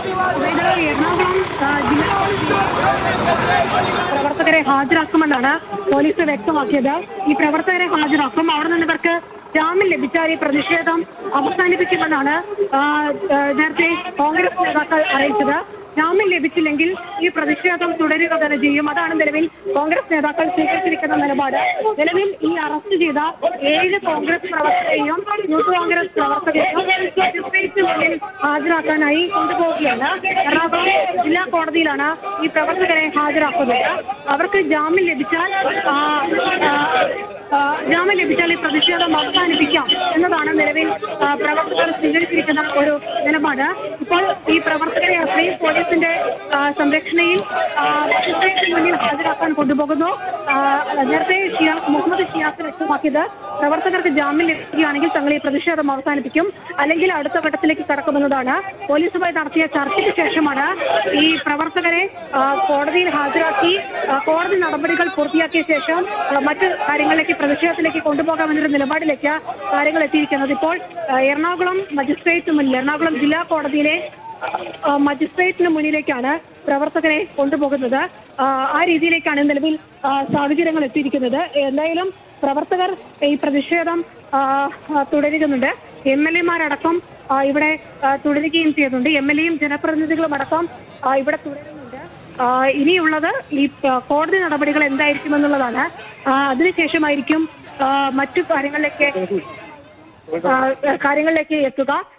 അതായത് എറണാകുളം ആ, ജില്ലാ പ്രവർത്തകരെ ഹാജരാക്കുമെന്നാണ് പോലീസ് വ്യക്തമാക്കിയത് ഈ പ്രവർത്തകരെ ഹാജരാക്കും അവിടെ നിന്ന് ഇവർക്ക് ജാമ്യം ലഭിച്ചാൽ ഈ പ്രതിഷേധം അവസാനിപ്പിക്കുമെന്നാണ് ആ, ആ, നേരത്തെ കോൺഗ്രസ് നേതാക്കൾ അറിയിച്ചത് ജാമ്യം ലഭിച്ചില്ലെങ്കിൽ ഈ പ്രതിഷേധം തുടരുക തന്നെ ചെയ്യും അതാണ് നിലവിൽ കോൺഗ്രസ് നേതാക്കൾ സ്വീകരിച്ചിരിക്കുന്ന നിലപാട് നിലവിൽ ഈ അറസ്റ്റ് ചെയ്ത ഏഴ് കോൺഗ്രസ് പ്രവർത്തകരെയും യൂത്ത് കോൺഗ്രസ് പ്രവർത്തകരെയും മജിസ്ട്രേറ്റ് മുന്നിൽ ഹാജരാക്കാനായി കൊണ്ടുപോവുകയാണ് എറണാകുളം ജില്ലാ കോടതിയിലാണ് ഈ പ്രവർത്തകരെ ഹാജരാക്കുന്നത് അവർക്ക് ജാമ്യം ലഭിച്ചാൽ ആ, ആ, ആ, ജാമ്യം ലഭിച്ചാൽ ഈ പ്രതിഷേധം അവസാനിപ്പിക്കാം എന്നതാണ് നിലവിൽ ആ, പ്രവർത്തകർ സ്വീകരിച്ചിരിക്കുന്ന ഒരു നിലപാട് ഇപ്പോൾ ഈ പ്രവർത്തകരെ അത്രയും പോലീസിന്റെ ആ, സംരക്ഷണയിൽ ആ, മജിസ്ട്രേറ്റിന് മുന്നിൽ ഹാജരാക്കാൻ കൊണ്ടുപോകുന്നു ആ, നേരത്തെ ഷിയാ- മുഹമ്മദ് ഷിയാസ് വ്യക്തമാക്കിയത് പ്രവർത്തകർക്ക് ജാമ്യം ലഭിക്കുകയാണെങ്കിൽ തങ്ങൾ ഈ പ്രതിഷേധം അവസാനിപ്പിക്കും അല്ലെങ്കിൽ അടുത്ത ഘട്ടത്തിലേക്ക് കടക്കുമെന്നതാണ് പോലീസുമായി നടത്തിയ ചർച്ചയ്ക്ക് ശേഷമാണ് ഈ പ്രവർത്തകരെ ആ, കോടതിയിൽ ഹാജരാക്കി ആ, കോടതി നടപടികൾ പൂർത്തിയാക്കിയ ശേഷം ആ, മറ്റ് കാര്യങ്ങളിലേക്ക് പ്രതിഷേധത്തിലേക്ക് കൊണ്ടുപോകാമെന്നൊരു നിലപാടിലേക്ക് കാര്യങ്ങൾ എത്തിയിരിക്കുന്നത് ഇപ്പോൾ ആ, എറണാകുളം മജിസ്ട്രേറ്റ് മുന്നിൽ എറണാകുളം ജില്ലാ കോടതിയിലെ ആ, മജിസ്ട്രേറ്റിന് മുന്നിലേക്കാണ് പ്രവർത്തകരെ കൊണ്ടുപോകുന്നത് ആ, ആ രീതിയിലേക്കാണ് നിലവിൽ ആ, സാഹചര്യങ്ങൾ എത്തിയിരിക്കുന്നത് എന്തായാലും പ്രവർത്തകർ ഈ പ്രതിഷേധം ആ, ആ, തുടരുന്നുണ്ട് എം എൽ എമാരടക്കം ആ, ഇവിടെ ആ, തുടരുകയും ചെയ്യുന്നുണ്ട് എം എൽ എയും ജനപ്രതിനിധികളും അടക്കം ആ, ഇവിടെ തുടരുന്നുണ്ട് ആ, ഇനിയുള്ളത് ഈ ആ, കോടതി നടപടികൾ എന്തായിരിക്കുമെന്നുള്ളതാണ് ആ, അതിനുശേഷമായിരിക്കും ആ, മറ്റു കാര്യങ്ങളിലേക്ക് ആ, കാര്യങ്ങളിലേക്ക് എത്തുക